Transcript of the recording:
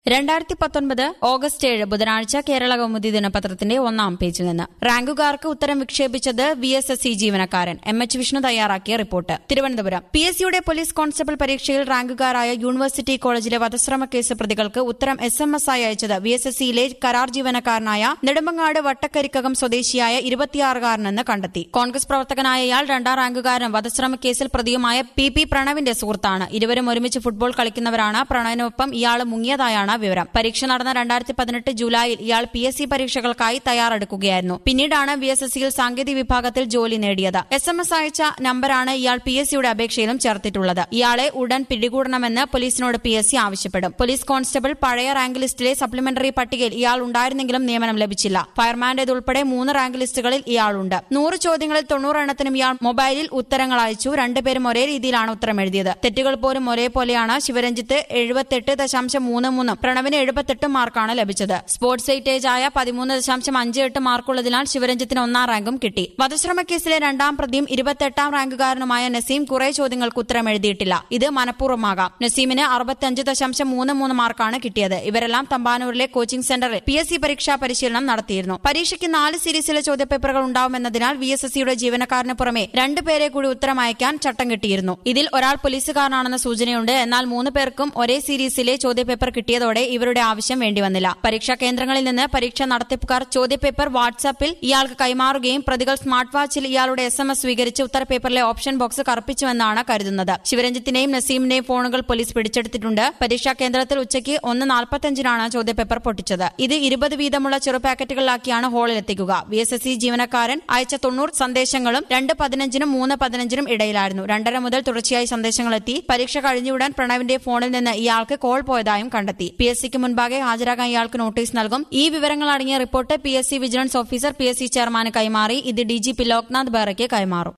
രണ്ടായിരത്തി പത്തൊൻപത് ഓഗസ്റ്റ് ഏഴ് ബുധനാഴ്ച കേരള കൗമുദി ദിനപത്രത്തിന്റെ ഒന്നാം പേജിൽ നിന്ന് റാങ്കുകാർക്ക് ഉത്തരം വിക്ഷേപിച്ചത് വി എസ് എസ് സി ജീവനക്കാരൻ എം എച്ച് വിഷ്ണു തയ്യാറാക്കിയ റിപ്പോർട്ട് തിരുവനന്തപുരം പി എസ് സിയുടെ പോലീസ് കോൺസ്റ്റബിൾ പരീക്ഷയിൽ റാങ്കുകാരായ യൂണിവേഴ്സിറ്റി കോളേജിലെ വധശ്രമ കേസ് പ്രതികൾക്ക് ഉത്തരം എസ് എം എസ് ആയി അയച്ചത് വി എസ് എസ് സിയിലെ കരാർ ജീവനക്കാരനായ നെടുമ്പങ്ങാട് വട്ടക്കരിക്കകം സ്വദേശിയായ ഇരുപത്തിയാറുകാരനെന്ന് കണ്ടെത്തി കോൺഗ്രസ് പ്രവർത്തകനായ ഇയാൾ രണ്ടാം റാങ്കുകാരൻ വധശ്രമ കേസിൽ പ്രതിയുമായ പി പി പ്രണവിന്റെ സുഹൃത്താണ് ഇരുവരും ഒരുമിച്ച് ഫുട്ബോൾ കളിക്കുന്നവരാണ് പ്രണവിനൊപ്പം ഇയാൾ മുങ്ങിയതായാണ് വിവരം പരീക്ഷ നടന്ന രണ്ടായിരത്തി പതിനെട്ട് ജൂലൈയിൽ ഇയാൾ പി എസ് സി പരീക്ഷകൾക്കായി തയ്യാറെടുക്കുകയായിരുന്നു പിന്നീടാണ് ബി എസ് എസ് സിയിൽ സാങ്കേതിക വിഭാഗത്തിൽ ജോലി നേടിയത് എസ് എം എസ് അയച്ച നമ്പറാണ് ഇയാൾ പി എസ് സിയുടെ അപേക്ഷയിലും ചേർത്തിട്ടുള്ളത് ഇയാളെ ഉടൻ പിടികൂടണമെന്ന് പോലീസിനോട് പി എസ് സി ആവശ്യപ്പെടും പോലീസ് കോൺസ്റ്റബിൾ പഴയ റാങ്ക് ലിസ്റ്റിലെ സപ്ലിമെന്ററി പട്ടികയിൽ ഇയാൾ ഉണ്ടായിരുന്നെങ്കിലും നിയമനം ലഭിച്ചില്ല ഫയർമാന്റേതുൾപ്പെടെ മൂന്ന് റാങ്ക് ലിസ്റ്റുകളിൽ ഇയാളുണ്ട് നൂറ് ചോദ്യങ്ങളിൽ തൊണ്ണൂറെണ്ണത്തിനും ഇയാൾ മൊബൈലിൽ ഉത്തരങ്ങൾ അയച്ചു രണ്ടുപേരും ഒരേ രീതിയിലാണ് ഉത്തരം എഴുതിയത് തെറ്റുകൾ പോലും ഒരേപോലെയാണ് ശിവരഞ്ജിത്ത് എഴുപത്തെട്ട് ദശാംശം മൂന്ന് മൂന്നും പ്രണവിന് എഴുപത്തെട്ട് മാർക്കാണ് ലഭിച്ചത് സ്പോർട്സ് വെയിറ്റേജ് ആയ പതിമൂന്ന് ദശാംശം അഞ്ച് എട്ട് മാർക്കുള്ളതിനാൽ ശിവരഞ്ജിത്തിന് ഒന്നാം റാങ്കും കിട്ടി വധശ്രമ കേസിലെ രണ്ടാം പ്രതിയും ഇരുപത്തെട്ടാം റാങ്കുകാരനുമായ നസീം കുറെ ചോദ്യങ്ങൾക്ക് ഉത്തരം എഴുതിയിട്ടില്ല ഇത് മനഃപൂർവ്വമാകാം നസീമിന് അറുപത്തിയഞ്ച് ദശാംശം മൂന്ന് മൂന്ന് മാർക്കാണ് കിട്ടിയത് ഇവരെല്ലാം തമ്പാനൂരിലെ കോച്ചിംഗ് സെന്ററിൽ പി എസ് സി പരീക്ഷാ പരിശീലനം നടത്തിയിരുന്നു പരീക്ഷയ്ക്ക് നാല് സീരീസിലെ ചോദ്യപേപ്പറുകൾ ഉണ്ടാവുമെന്നതിനാൽ വി എസ് എസ് സിയുടെ ജീവനക്കാരന് പുറമെ രണ്ടുപേരെ കൂടി ഉത്തരം അയക്കാൻ ചട്ടം കിട്ടിയിരുന്നു ഇതിൽ ഒരാൾ പോലീസുകാരനാണെന്ന സൂചനയുണ്ട് എന്നാൽ മൂന്ന് പേർക്കും ഒരേ സീരീസിലെ ചോദ്യപേപ്പർ കിട്ടിയതോടെ ഇവരുടെ ആവശ്യം വേണ്ടിവന്നില്ല പരീക്ഷാ കേന്ദ്രങ്ങളിൽ നിന്ന് പരീക്ഷ നടത്തിപ്പുകാർ ചോദ്യപേപ്പർ വാട്സാപ്പിൽ ഇയാൾക്ക് കൈമാറുകയും പ്രതികൾ സ്മാർട്ട് വാച്ചിൽ ഇയാളുടെ എസ് എം എസ് സ്വീകരിച്ച് ഉത്തരപേപ്പറിലെ ഓപ്ഷൻ ബോക്സ് കറുപ്പിച്ചുവെന്നാണ് കരുതുന്നത് ശിവരഞ്ജിത്തിന്റെയും നസീമിന്റെയും ഫോണുകൾ പോലീസ് പിടിച്ചെടുത്തിട്ടുണ്ട് പരീക്ഷാ കേന്ദ്രത്തിൽ ഉച്ചയ്ക്ക് ഒന്ന് നാൽപ്പത്തഞ്ചിനാണ് ചോദ്യപേപ്പർ പൊട്ടിച്ചത് ഇത് ഇരുപത് വീതമുള്ള ചെറു പാക്കറ്റുകളിലാക്കിയാണ് ഹാളിലെത്തിക്കുക വി എസ് എസ് സി ജീവനക്കാരൻ അയച്ച തൊണ്ണൂറ് സന്ദേശങ്ങളും രണ്ട് പതിനഞ്ചിനും മൂന്ന് പതിനഞ്ചിനും ഇടയിലായിരുന്നു രണ്ടര മുതൽ തുടർച്ചയായി സന്ദേശങ്ങൾ എത്തി പരീക്ഷ കഴിഞ്ഞുടൻ പ്രണവിന്റെ ഫോണിൽ നിന്ന് ഇയാൾക്ക് കോൾ പോയതായും കണ്ടെത്തി പി എസ് സിക്ക് മുൻപാകെ ഹാജരാകാൻ ഇയാൾക്ക് നോട്ടീസ് നൽകും ഈ വിവരങ്ങൾ അടങ്ങിയ report P S C vigilance officer P S C ചെയർമാന് കൈമാറി ഇത് ഡി ജി പി ലോക്നാഥ് ബെഹ്റയ്ക്ക് കൈമാറും